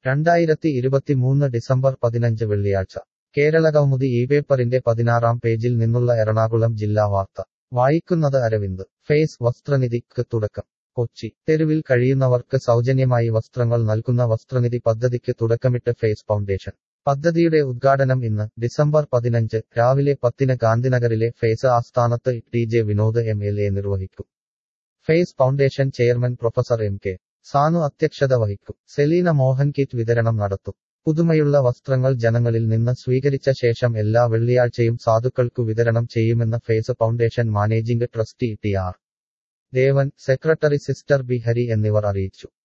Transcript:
രണ്ടായിരത്തി ഇരുപത്തിമൂന്ന് ഡിസംബർ പതിനഞ്ച് വെള്ളിയാഴ്ച കേരളകൗമുദി ഈ പേപ്പറിന്റെ പതിനാറാം പേജിൽ നിന്നുള്ള എറണാകുളം ജില്ലാ വാർത്ത വായിക്കുന്നത് അരവിന്ദ് ഫേസ് വസ്ത്രനിധിക്ക് തുടക്കം കൊച്ചി തെരുവിൽ കഴിയുന്നവർക്ക് സൗജന്യമായി വസ്ത്രങ്ങൾ നൽകുന്ന വസ്ത്രനിധി പദ്ധതിക്ക് തുടക്കമിട്ട് ഫേസ് ഫൗണ്ടേഷൻ പദ്ധതിയുടെ ഉദ്ഘാടനം ഇന്ന് ഡിസംബർ പതിനഞ്ച് രാവിലെ പത്തിന് ഗാന്ധിനഗറിലെ ഫേസ് ആസ്ഥാനത്ത് T J Vinod M L A നിർവഹിക്കും face foundation chairman professor M K Sanu അധ്യക്ഷത വഹിക്കും സെലീന മോഹൻ കിറ്റ് വിതരണം നടത്തും പുതുമയുള്ള വസ്ത്രങ്ങൾ ജനങ്ങളിൽ നിന്ന് സ്വീകരിച്ച ശേഷം എല്ലാ വെള്ളിയാഴ്ചയും സാധുക്കൾക്കു വിതരണം ചെയ്യുമെന്ന് face foundation managing trustee T R Devan secretary sister B Hari എന്നിവർ അറിയിച്ചു